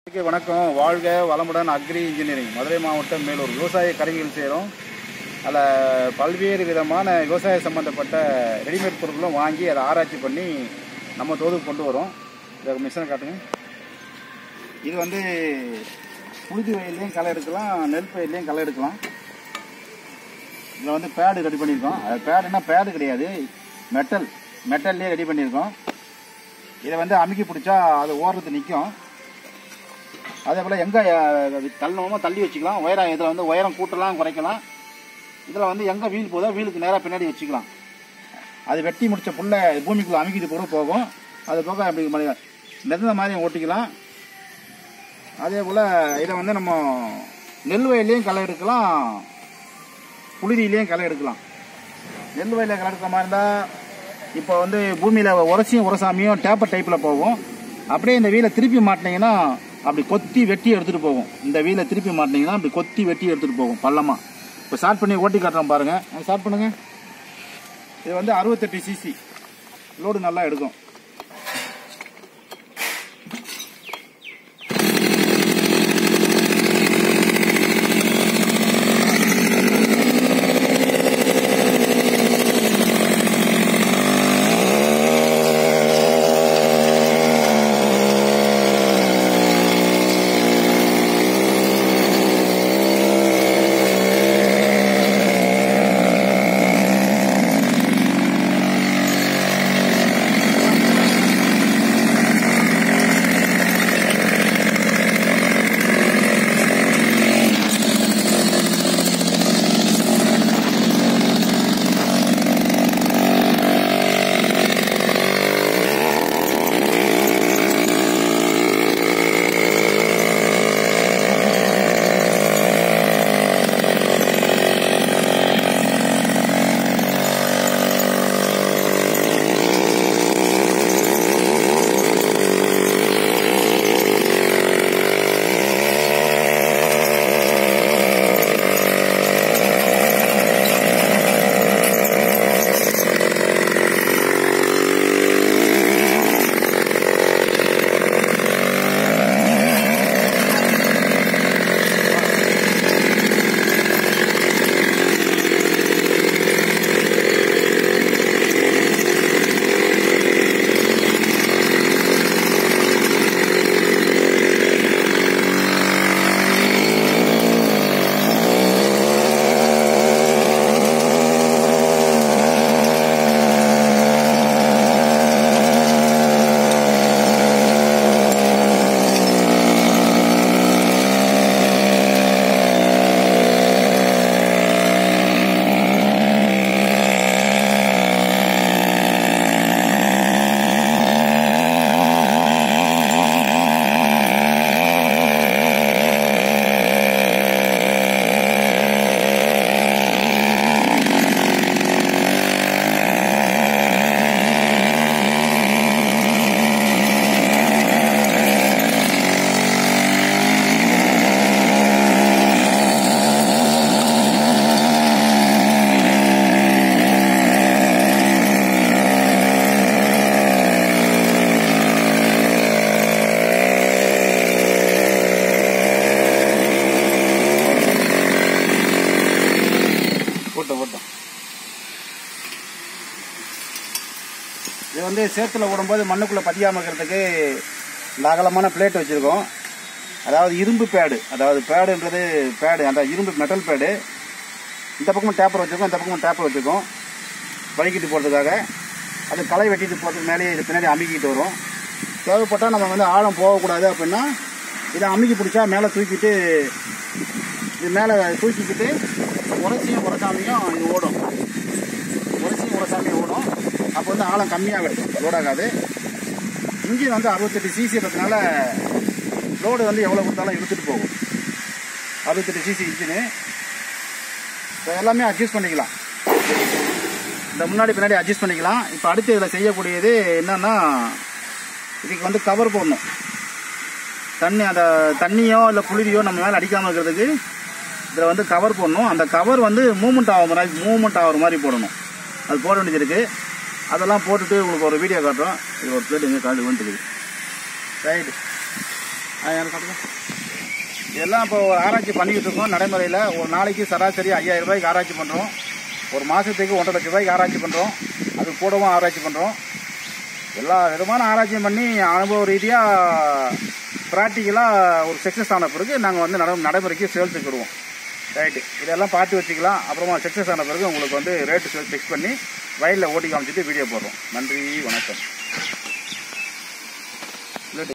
அனைவருக்கும் வணக்கம் வாழ்க வளமுடன் அக்ரி இன்ஜினியரிங் மதுரை மாவட்டம் மேலூர் விவசாய கருவிகள் செய்கிறோம் அதில் பல்வேறு விதமான விவசாய சம்மந்தப்பட்ட ரெடிமேட் பொருட்களும் வாங்கி அதை ஆராய்ச்சி பண்ணி நம்ம தோதுக்கு கொண்டு வரோம் இதை மிஷினை காட்டுங்க இது வந்து புழுதி வயல்லையும் களை எடுக்கலாம் நெல் பயிர்லையும் களை எடுக்கலாம் இதில் வந்து பேடு ரெடி பண்ணியிருக்கோம் அது பேடுனா பேடு கிடையாது மெட்டல் மெட்டல்லே ரெடி பண்ணியிருக்கோம் இதை வந்து அமுக்கி பிடிச்சா அது ஓடுறது நிற்கும் அதே போல் எங்கே தள்ளணுமோ தள்ளி வச்சுக்கலாம் உயரம் இதில் வந்து உயரம் கூட்டலாம் குறைக்கலாம் இதில் வந்து எங்கே வீல் போதோ வீலுக்கு நேராக பின்னாடி வச்சுக்கலாம் அது வெட்டி முடிச்ச புல்லை பூமிக்குள்ளே அமுக்கிட்டு கூட போகும் அது போக அப்படி ம- மிதந்த மாதிரி ஓட்டிக்கலாம் அதே போல் இதை வந்து நம்ம நெல் வயல்லையும் களை எடுக்கலாம் புழுதியிலையும் களை எடுக்கலாம் நெல் வயலில் களை எடுக்கிற மாதிரி இருந்தால் இப்போ வந்து பூமியில் உரசியும் உரசாமியும் டேப்பர் டைப்பில் போகும் அப்படியே இந்த வீலை திருப்பி மாட்டினீங்கன்னா அப்படி கொத்தி வெட்டி எடுத்துகிட்டு போகும் இந்த வீலை திருப்பி மாட்டினீங்கன்னா அப்படி கொத்தி வெட்டி எடுத்துகிட்டு போகும் பள்ளமாக இப்போ ஸ்டார்ட் பண்ணி ஓட்டி காட்டுறோம் பாருங்கள் ஸ்டார்ட் பண்ணுங்க இது வந்து அறுபத்தெட்டு சிசி லோடு நல்லா எடுக்கும் போட்டோம் போட்டோம் இது வந்து சேத்துல விடும்போது மண்ணுக்குள்ளே பதியாம இருக்கிறதுக்கு இந்த அகலமான பிளேட் வச்சுருக்கோம் அதாவது இரும்பு பேடு அதாவது பேடுன்றது பேடு அந்த இரும்பு மெட்டல் பேடு இந்த பக்கமும் டேப்பர் வச்சுருக்கோம் இந்த பக்கமும் டேப்பர் வச்சுருக்கோம் வலிக்கிட்டு போகிறதுக்காக அது களை வெட்டிட்டு போகிறதுக்கு மேலேயே இது பின்னாடி அமுக்கிட்டு வரும் தேவைப்பட்டால் நம்ம வந்து ஆழம் போகக்கூடாது அப்படின்னா இதை அமுக்கி பிடிச்சா மேலே தூக்கிட்டு இது மேலே தூக்கிக்கிட்டு உரசியும் உரசாமியும் இது ஓடும் உரசியும் உரசாமியும் ஓடும் அப்போ வந்து ஆழம் கம்மியாக இருக்கும் லோடாகாது இன்ஜின் வந்து அறுபத்தெட்டு சிசி இருக்கிறதுனால லோடு வந்து எவ்வளோ கொடுத்தாலும் இழுத்துட்டு போகும் அறுபத்தெட்டு சிசி இன்ஜினு இப்போ எல்லாமே அட்ஜஸ்ட் பண்ணிக்கலாம் இந்த முன்னாடி பின்னாடி அட்ஜஸ்ட் பண்ணிக்கலாம் இப்போ அடுத்து இதில் செய்யக்கூடியது என்னன்னா இதுக்கு வந்து கவர் போடணும் தண்ணி அந்த தண்ணியோ இல்லை புழுதியோ நம்ம மேலே அடிக்காமல் இருக்கிறதுக்கு இதில் வந்து கவர் போடணும் அந்த கவர் வந்து மூவ்மெண்ட் ஆகிற மாதிரி மூவ்மெண்ட் ஆகிற மாதிரி போடணும் அது போட வேண்டியது இருக்குது அதெல்லாம் போட்டுட்டு உங்களுக்கு ஒரு வீடியோ காட்டுறோம் இது ஒரு பிளேட் எங்கே காலி வந்துருக்கு ரைட்டு அது எனக்கு காட்டுங்க. இதெல்லாம் இப்போ ஒரு ஆராய்ச்சி பண்ணிக்கிட்டு இருக்கோம் நடைமுறையில் ஒரு நாளைக்கு சராசரி ஐயாயிரம் ரூபாய்க்கு ஆராய்ச்சி பண்ணுறோம் ஒரு மாதத்துக்கு ஒன்றரை லட்ச ரூபாய்க்கு ஆராய்ச்சி பண்ணுறோம் அது கூடவும் ஆராய்ச்சி பண்ணுறோம் எல்லா விதமான ஆராய்ச்சியும் பண்ணி அனுபவ ரீதியாக ப்ராக்டிக்கலாக ஒரு சக்ஸஸ் ஆன பிறகு நாங்கள் வந்து நட நடைமுறைக்கு சேல்ஸுக்கு விடுவோம் ரைட்டு இதெல்லாம் பார்த்து வச்சுக்கலாம் அப்புறமா சக்ஸஸ் ஆன பிறகு உங்களுக்கு வந்து ரேட்டு ஃபிக்ஸ் பண்ணி வயலில் ஓட்டி காமிச்சிட்டு வீடியோ போடுறோம் நன்றி வணக்கம்